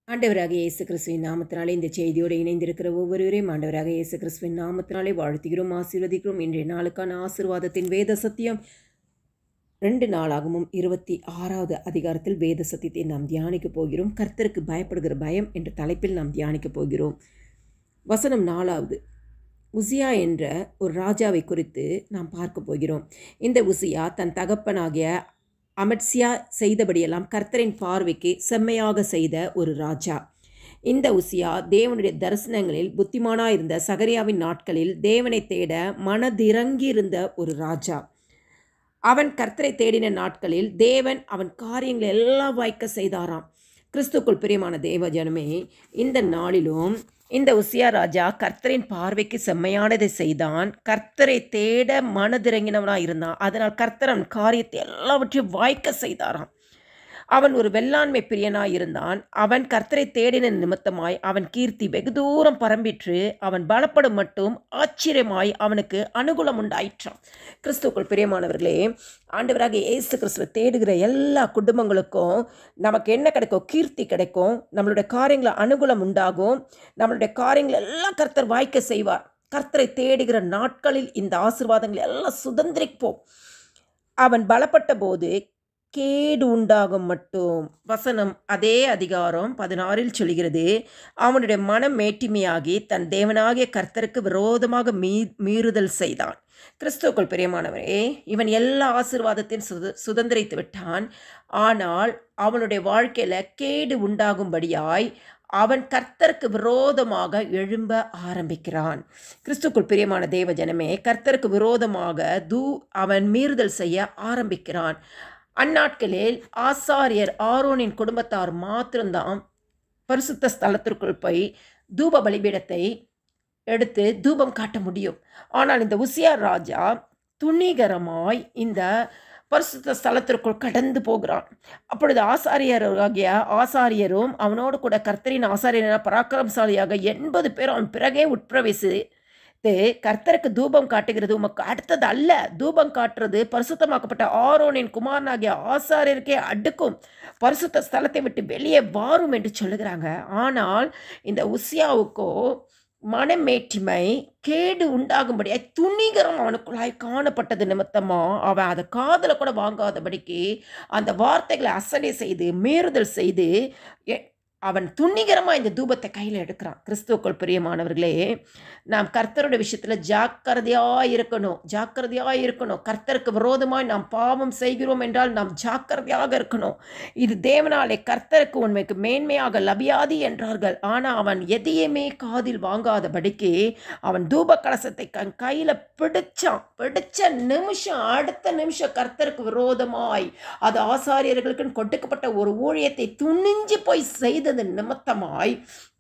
ஆண்டவராக இயேசு கிறிஸ்துவின் நாமத்தினாலே இந்த செய்தியோடு இணைந்திருக்கிற ஒவ்வொருவரையும் ஆண்டவராக இயேசு கிறிஸ்துவின் நாமத்தினாலே வாழ்த்துகிறோம் ஆசீர்வதிக்கிறோம் இன்றைய நாளுக்கான ஆசீர்வாதத்தின் வேத சத்தியம் ரெண்டு நாளாகவும் இருபத்தி ஆறாவது அதிகாரத்தில் வேத சத்தியத்தை நாம் தியானிக்கப் போகிறோம் கர்த்தருக்கு பயப்படுகிற பயம் என்ற தலைப்பில் நாம் தியானிக்கப் போகிறோம் வசனம் நாலாவது உசியா என்ற ஒரு ராஜாவை குறித்து நாம் பார்க்க போகிறோம் இந்த உசியா தன் தகப்பனாகிய அமட்சியா செய்தபடியெல்லாம் கர்த்தரின் பார்வைக்கு செம்மையாக செய்த ஒரு ராஜா இந்த உசியா தேவனுடைய தரிசனங்களில் புத்திமானாக இருந்த சகரியாவின் நாட்களில் தேவனை தேட மனதிறங்கியிருந்த ஒரு ராஜா அவன் கர்த்தரை தேடின நாட்களில் தேவன் அவன் காரியங்களை எல்லாம் வாய்க்க செய்தாராம் கிறிஸ்துக்குள் பிரியமான தேவ ஜனமே இந்த நாளிலும் இந்த உசியா ராஜா கர்த்தரின் பார்வைக்கு செம்மையானதை செய்தான் கர்த்தரை தேட மனதிறங்கினவனாக இருந்தான் அதனால் கர்த்தர் அவன் காரியத்தை எல்லாவற்றையும் வாய்க்க செய்தாராம் அவன் ஒரு வெள்ளாண்மை பிரியனாய் இருந்தான் அவன் கர்த்தரை தேடின நிமித்தமாய் அவன் கீர்த்தி வெகு தூரம் பரம்பிற்று அவன் பலப்படும் மட்டும் ஆச்சரியமாய் அவனுக்கு அனுகூலம் உண்டாயிற்றான் கிறிஸ்துக்குள் பிரியமானவர்களே ஆண்டவராக இயேசு கிறிஸ்துவை தேடுகிற எல்லா குடும்பங்களுக்கும் நமக்கு என்ன கிடைக்கும் கீர்த்தி கிடைக்கும் நம்மளுடைய காரியங்களை அனுகூலம் உண்டாகும் நம்மளுடைய காரியங்களை எல்லாம் கர்த்தர் வாய்க்க செய்வார் கர்த்தரை தேடுகிற நாட்களில் இந்த ஆசிர்வாதங்களை எல்லாம் சுதந்திரிப்போம் அவன் பலப்பட்ட போது கேடு உண்டாகும் மட்டும் வசனம் அதே அதிகாரம் பதினாறில் சொல்கிறது அவனுடைய மனம் மேட்டிமையாகி தன் தேவனாகிய கர்த்தருக்கு விரோதமாக மீ மீறுதல் செய்தான் கிறிஸ்துக்குள் பிரியமானவரே இவன் எல்லா ஆசிர்வாதத்தையும் சுத சுதந்திரித்து விட்டான் ஆனால் அவனுடைய வாழ்க்கையில் கேடு உண்டாகும்படியாய் அவன் கர்த்தருக்கு விரோதமாக எழும்ப ஆரம்பிக்கிறான் கிறிஸ்துக்குள் பிரியமான தேவ ஜனமே கர்த்தருக்கு விரோதமாக தூ அவன் மீறுதல் செய்ய ஆரம்பிக்கிறான் அந்நாட்களில் ஆசாரியர் ஆரோனின் குடும்பத்தார் மாத்திரம்தான் பரிசுத்த ஸ்தலத்திற்குள் போய் தூப பலிபீடத்தை எடுத்து தூபம் காட்ட முடியும் ஆனால் இந்த உசியார் ராஜா துணிகரமாய் இந்த பரிசுத்த ஸ்தலத்திற்குள் கடந்து போகிறான் அப்பொழுது ஆசாரியராகிய ஆசாரியரும் அவனோடு கூட கர்த்தரின் ஆசாரியரான பராக்கிரமசாலியாக எண்பது பேர் அவன் பிறகே உட்பிரவேசி கர்த்தருக்கு தூபம் காட்டுகிறது உமக்கு அடுத்தது அல்ல தூபம் காட்டுறது பரிசுத்தமாக்கப்பட்ட ஆரோனின் குமாரனாகிய ஆசாரியருக்கே அடுக்கும் பரிசுத்த ஸ்தலத்தை விட்டு வெளியே வாரும் என்று சொல்லுகிறாங்க ஆனால் இந்த உசியாவுக்கோ மனமேட்டிமை கேடு உண்டாகும்படியாய் துணிகரம் அவனுக்குள்ளாய் காணப்பட்டது நிமித்தமா அவன் அதை காதில் கூட வாங்காதபடிக்கு அந்த வார்த்தைகளை அசடை செய்து மீறுதல் செய்து அவன் துணிகரமாக இந்த தூபத்தை கையில் எடுக்கிறான் கிறிஸ்துவுக்குள் பிரியமானவர்களே நாம் கர்த்தருடைய விஷயத்தில் ஜாக்கிரதையாக இருக்கணும் ஜாக்கிரதையாக இருக்கணும் கர்த்தருக்கு விரோதமாய் நாம் பாவம் செய்கிறோம் என்றால் நாம் ஜாக்கிரதையாக இருக்கணும் இது தேவனாலே கர்த்தருக்கு உண்மைக்கு மேன்மையாக லபியாதி என்றார்கள் ஆனால் அவன் எதையுமே காதில் வாங்காதபடிக்கு அவன் தூப கலசத்தை கண் கையில் பிடிச்சான் பிடிச்ச நிமிஷம் அடுத்த நிமிஷம் கர்த்தருக்கு விரோதமாய் அது ஆசாரியர்களுக்கு கொடுக்கப்பட்ட ஒரு ஊழியத்தை துணிஞ்சு போய் செய்த செய்தது நிமித்தமாய்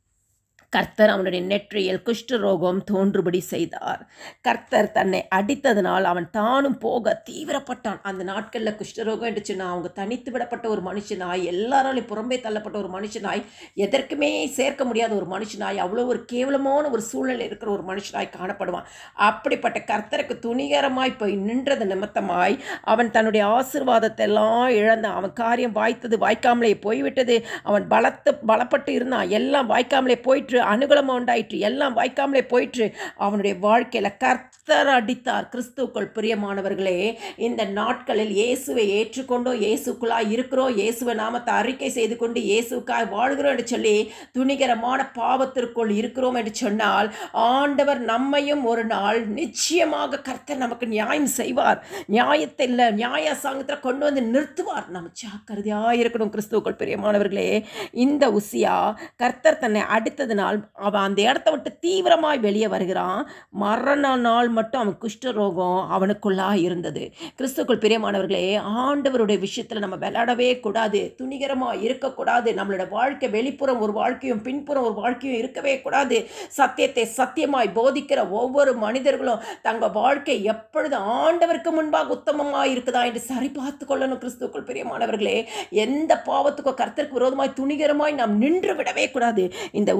கர்த்தர் அவனுடைய நெற்றியில் குஷ்டரோகம் தோன்றுபடி செய்தார் கர்த்தர் தன்னை அடித்ததனால் அவன் தானும் போக தீவிரப்பட்டான் அந்த நாட்களில் குஷ்டரோகம் எடுச்சுன்னா அவங்க தனித்து விடப்பட்ட ஒரு மனுஷனாய் எல்லாராலையும் புறம்பே தள்ளப்பட்ட ஒரு மனுஷனாய் எதற்குமே சேர்க்க முடியாத ஒரு மனுஷனாய் அவ்வளோ ஒரு கேவலமான ஒரு சூழ்நிலை இருக்கிற ஒரு மனுஷனாய் காணப்படுவான் அப்படிப்பட்ட கர்த்தருக்கு துணிகரமாய் போய் நின்றது நிமித்தமாய் அவன் தன்னுடைய ஆசிர்வாதத்தை எல்லாம் இழந்தான் அவன் காரியம் வாய்த்தது வாய்க்காமலே போய்விட்டது அவன் பலத்து பலப்பட்டு இருந்தான் எல்லாம் வாய்க்காமலே போயிட்டு அனுகூலமாக உண்டாயிற்று எல்லாம் வாய்க்காமலே போயிற்று அவனுடைய வாழ்க்கையில் கர்த்தர் அடித்தார் கிறிஸ்துக்கள் பிரியமானவர்களே இந்த நாட்களில் இயேசுவை ஏற்றுக்கொண்டோம் இயேசுக்குள்ளாய் இருக்கிறோம் இயேசுவை நாமத்தை அறிக்கை செய்து கொண்டு இயேசுக்காய் வாழ்கிறோம் என்று சொல்லி துணிகரமான பாவத்திற்குள் இருக்கிறோம் என்று சொன்னால் ஆண்டவர் நம்மையும் ஒரு நாள் நிச்சயமாக கர்த்தர் நமக்கு நியாயம் செய்வார் நியாயத்தை இல்லை நியாய சாங்கத்தில் கொண்டு வந்து நிறுத்துவார் நம்ம ஜாக்கிரதையாக இருக்கணும் கிறிஸ்துக்கள் பிரியமானவர்களே இந்த உசியா கர்த்தர் தன்னை அடித்ததுனால் அவன் அந்த இடத்த விட்டு தீவிரமாய் வெளியே வருகிறான் மரண நாள் மட்டும் அவன் குஷ்டரோகம் அவனுக்குள்ளாக இருந்தது கிறிஸ்துக்குள் பிரியமானவர்களே ஆண்டவருடைய விஷயத்தில் நம்ம விளையாடவே கூடாது துணிகரமாக இருக்கக்கூடாது நம்மளோட வாழ்க்கை வெளிப்புறம் ஒரு வாழ்க்கையும் பின்புறம் ஒரு வாழ்க்கையும் இருக்கவே கூடாது சத்தியத்தை சத்தியமாய் போதிக்கிற ஒவ்வொரு மனிதர்களும் தங்கள் வாழ்க்கை எப்பொழுது ஆண்டவருக்கு முன்பாக உத்தமமாக இருக்குதா என்று சரி பார்த்து கொள்ளணும் கிறிஸ்துக்குள் பிரியமானவர்களே எந்த பாவத்துக்கோ கர்த்தருக்கு விரோதமாய் துணிகரமாய் நாம் நின்று விடவே கூடாது இந்த உசியா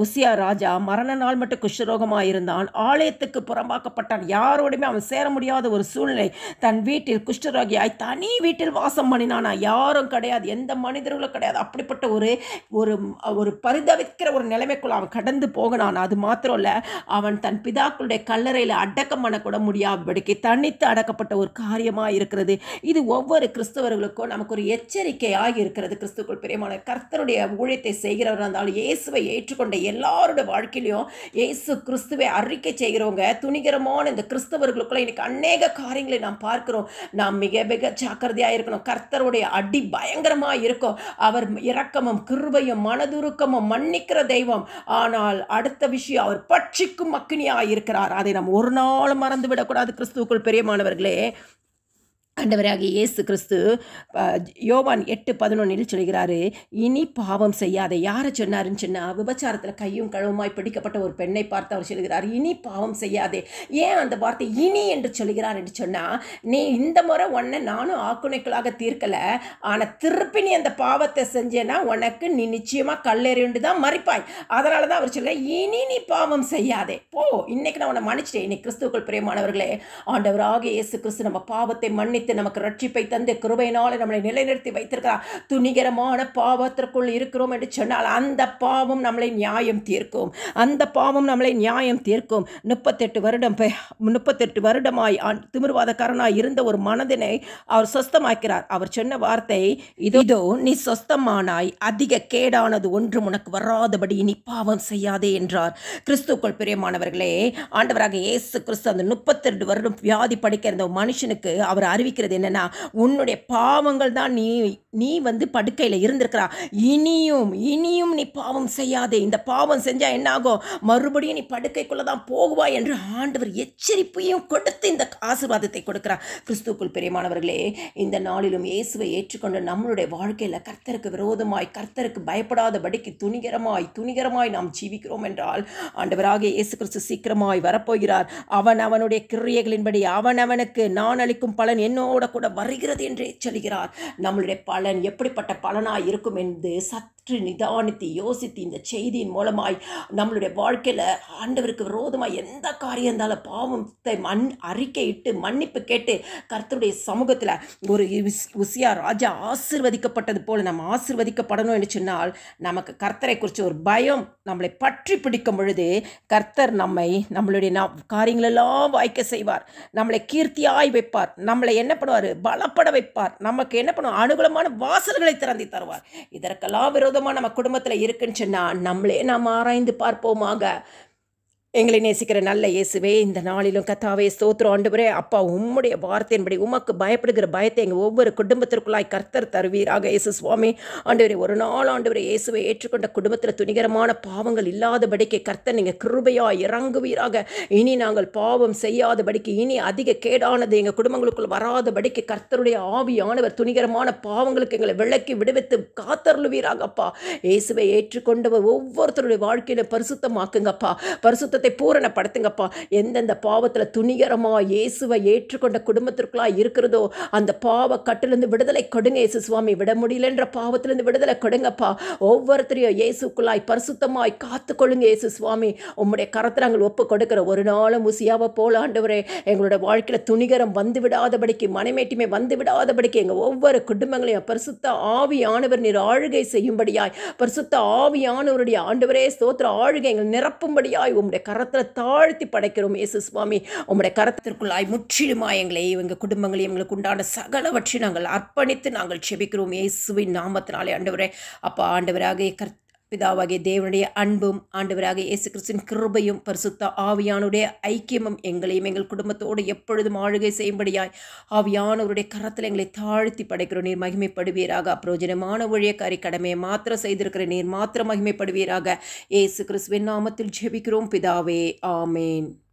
ராஜா மரண நாள் மட்டும் குஷ்டரோகமாக இருந்தான் ஆலயத்துக்கு புறம்பாக்கப்பட்டான் யாரோடையுமே அவன் சேர முடியாத ஒரு சூழ்நிலை தன் வீட்டில் குஷ்டரோகியாய் தனி வீட்டில் வாசம் பண்ணினானா யாரும் கிடையாது எந்த மனிதர்களும் கிடையாது அப்படிப்பட்ட ஒரு ஒரு ஒரு பரிதவிக்கிற ஒரு நிலைமைக்குள்ள அவன் கடந்து போகனான் அது மாத்திரம் இல்லை அவன் தன் பிதாக்களுடைய கல்லறையில் அடக்கம் பண்ணக்கூட முடியாதபடிக்கு தனித்து அடக்கப்பட்ட ஒரு காரியமாக இருக்கிறது இது ஒவ்வொரு கிறிஸ்தவர்களுக்கும் நமக்கு ஒரு எச்சரிக்கையாக இருக்கிறது கிறிஸ்துக்குள் பிரியமான கர்த்தருடைய ஊழியத்தை செய்கிறவர் இருந்தாலும் இயேசுவை ஏற்றுக்கொண்ட எல்லாருடைய வாழ்க்கையிலையும் இயேசு கிறிஸ்துவை அறிக்கை செய்கிறவங்க துணிகரமான இந்த கிறிஸ்தவர்களுக்குள்ள இன்னைக்கு அநேக காரியங்களை நாம் பார்க்கிறோம் நாம் மிக மிக ஜாக்கிரதையாக இருக்கணும் கர்த்தருடைய அடி பயங்கரமாக இருக்கும் அவர் இரக்கமும் கிருபையும் மனதுருக்கமும் மன்னிக்கிற தெய்வம் ஆனால் அடுத்த விஷயம் அவர் பட்சிக்கும் அக்கினியாக இருக்கிறார் அதை நாம் ஒரு நாளும் மறந்து விடக்கூடாது கிறிஸ்துவுக்குள் பெரியமானவர்களே ஆண்டவராகிய இயேசு கிறிஸ்து அஹ், யோவான் எட்டு பதினொன்னில் சொல்கிறாரு இனி பாவம் செய்யாத யாரை சொன்னாருன்னு சொன்னால் விபச்சாரத்தில் கையும் கழுவுமாய் பிடிக்கப்பட்ட ஒரு பெண்ணை பார்த்து அவர் சொல்கிறார் இனி பாவம் செய்யாதே ஏன் அந்த வார்த்தை இனி என்று சொல்கிறார் என்று சொன்னால் நீ இந்த முறை உன்னை நானும் ஆக்குனைகளாக தீர்க்கலை ஆனால் திருப்பி நீ அந்த பாவத்தை செஞ்சேன்னா உனக்கு நீ நிச்சயமாக கல்லெறிண்டு தான் மறிப்பாய் அதனால தான் அவர் சொல்ல இனி நீ பாவம் செய்யாதே போ இன்னைக்கு நான் உன்னை மன்னிச்சிட்டேன் இன்னைக்கு கிறிஸ்துக்கள் பிரியமானவர்களே ஆண்டவராக இயேசு கிறிஸ்து நம்ம பாவத்தை மன்னித்து நமக்கு ரட்சிப்பை தந்து கிருபையினால நம்மளை நிலைநிறுத்தி வைத்திருக்கிறார் துணிகரமான பாவத்திற்குள் இருக்கிறோம் என்று சொன்னால் அந்த பாவம் நம்மளை நியாயம் தீர்க்கும் அந்த பாவம் நம்மளை நியாயம் தீர்க்கும் முப்பத்தெட்டு வருடம் பெ- முப்பத்தெட்டு வருடமாய் ஆண் திமிர்வாதக்காரனாய் இருந்த ஒரு மனதினை அவர் சொஸ்தமாக்கிறார் அவர் சொன்ன வார்த்தை இதோ இதோ நீ சொஸ்தமானாய் அதிக கேடானது ஒன்றும் உனக்கு வராதபடி நீ பாவம் செய்யாதே என்றார் கிறிஸ்துக்குள் பிரியமானவர்களே ஆண்டவராக இயேசு கிறிஸ்து அந்த முப்பத்தெட்டு வருடம் வியாதி படிக்கிற இந்த மனுஷனுக்கு அவர் அறிவிக்கிறது என்னன்னா உன்னுடைய பாவங்கள் தான் நீ நீ வந்து படுக்கையில் இருந்திருக்கிறா இனியும் இனியும் நீ பாவம் செய்யாதே இந்த பாவம் செஞ்சா என்ன ஆகும் மறுபடியும் நீ படுக்கைக்குள்ள தான் போகுவா என்று ஆண்டவர் எச்சரிப்பையும் கொடுத்து இந்த ஆசீர்வாதத்தை கொடுக்கிறார் கிறிஸ்துக்குள் பிரியமானவர்களே இந்த நாளிலும் இயேசுவை ஏற்றுக்கொண்டு நம்மளுடைய வாழ்க்கையில் கர்த்தருக்கு விரோதமாய் கர்த்தருக்கு பயப்படாதபடிக்கு துணிகரமாய் துணிகரமாய் நாம் ஜீவிக்கிறோம் என்றால் ஆண்டவராக இயேசு கிறிஸ்து சீக்கிரமாய் வரப்போகிறார் அவன் அவனுடைய கிரியைகளின்படி அவன் அவனுக்கு நான் அளிக்கும் பலன் என்னோட கூட வருகிறது என்றே சொல்கிறார் நம்மளுடைய பலன் எப்படிப்பட்ட பலனாய் இருக்கும் என்று சற்று நிதானித்து யோசித்து இந்த செய்தியின் மூலமாய் நம்மளுடைய வாழ்க்கையில் ஆண்டவருக்கு விரோதமாக எந்த காரியம் இருந்தாலும் பாவத்தை மண் அறிக்கையிட்டு மன்னிப்பு கேட்டு கர்த்தருடைய சமூகத்தில் ஒரு உஸ்- உசியா ராஜா ஆசிர்வதிக்கப்பட்டது போல நம்ம ஆசிர்வதிக்கப்படணும் என்று சொன்னால் நமக்கு கர்த்தரை குறித்து ஒரு பயம் நம்மளை பற்றி பிடிக்கும் பொழுது கர்த்தர் நம்மை நம்மளுடைய நா- காரியங்களெல்லாம் வாய்க்க செய்வார் நம்மளை கீர்த்தியாய் வைப்பார் நம்மளை என்ன பண்ணுவார் பலப்பட வைப்பார் நமக்கு என்ன பண்ணுவார் அனுகூலமான வாசல்களை திறந்து தருவார் இதற்கெல்லாம் விரோதமாக நம்ம குடும்பத்தில் இருக்குன்னு சொன்னால் நம்மளே நாம் ஆராய்ந்து பார்ப்போமாக எங்களை நேசிக்கிற நல்ல இயேசுவே இந்த நாளிலும் கத்தாவே ஸ்தோத்திரம் ஆண்டவரே அப்பா உம்முடைய வார்த்தையின்படி உமக்கு பயப்படுகிற பயத்தை எங்கள் ஒவ்வொரு குடும்பத்திற்குள்ளாய் கர்த்தர் தருவீராக இயேசு சுவாமி ஆண்டவரே ஒரு நாள் ஆண்டவரே இயேசுவை ஏற்றுக்கொண்ட குடும்பத்தில் துணிகரமான பாவங்கள் இல்லாதபடிக்கு கர்த்தர் நீங்கள் கிருபையாய் இறங்குவீராக இனி நாங்கள் பாவம் செய்யாதபடிக்கு இனி அதிக கேடானது எங்கள் குடும்பங்களுக்குள் வராதபடிக்கு கர்த்தருடைய ஆவியானவர் துணிகரமான பாவங்களுக்கு எங்களை விளக்கி விடுவித்து காத்தருளுவீராக அப்பா இயேசுவை ஏற்றுக்கொண்டவர் ஒவ்வொருத்தருடைய வாழ்க்கையில பரிசுத்தமாக்குங்கப்பா பரிசுத்தத்தை பூரணப்படுத்துங்கப்பா எந்தெந்த பாவத்தில் துணிகரமாக இயேசுவை ஏற்றுக்கொண்ட குடும்பத்திற்குள்ளாய் இருக்கிறதோ அந்த பாவ கட்டிலிருந்து விடுதலை கொடுங்க இயேசு சுவாமி விட முடியலன்ற பாவத்திலிருந்து விடுதலை கொடுங்கப்பா ஒவ்வொருத்தரையும் இயேசுக்குள்ளாய் பரிசுத்தமாய் காத்துக்கொள்ளுங்க இயேசு சுவாமி உம்முடைய கரத்தில் நாங்கள் ஒப்பு கொடுக்கிற ஒரு நாளும் முசியாவை போல ஆண்டவரே எங்களோட வாழ்க்கையில் துணிகரம் வந்து விடாதபடிக்கு மனைமேட்டிமை வந்து விடாதபடிக்கு எங்கள் ஒவ்வொரு குடும்பங்களையும் பரிசுத்த ஆவியானவர் நீர் ஆளுகை செய்யும்படியாய் பரிசுத்த ஆவியானவருடைய ஆண்டவரே ஸ்தோத்திர ஆளுகை எங்கள் நிரப்பும்படியாய் உம்முடைய கரத்தில் தாழ்த்தி படைக்கிறோம் இயேசு சுவாமி உம்முடைய கரத்திற்குள்ளாய் முற்றிலுமாய் எங்களை எங்கள் குடும்பங்களையும் எங்களுக்கு உண்டான சகலவற்றை நாங்கள் அர்ப்பணித்து நாங்கள் செபிக்கிறோம் இயேசுவின் நாமத்தினாலே ஆண்டவரே அப்பா ஆண்டவராக கர்த்த பிதாவாகிய தேவனுடைய அன்பும் ஆண்டவராக இயேசு கிறிஸ்துவின் கிருபையும் பரிசுத்த ஆவியானுடைய ஐக்கியமும் எங்களையும் எங்கள் குடும்பத்தோடு எப்பொழுதும் ஆளுகை செய்யும்படியாய் ஆவியானவருடைய கரத்தில் எங்களை தாழ்த்தி படைக்கிறோம் நீர் மகிமைப்படுவீராக அப்பிரோஜனமான ஊழியக்காரி கடமையை மாத்திரம் செய்திருக்கிற நீர் மாத்திரம் மகிமைப்படுவீராக இயேசு கிறிஸ்துவின் நாமத்தில் ஜெபிக்கிறோம் பிதாவே ஆமேன்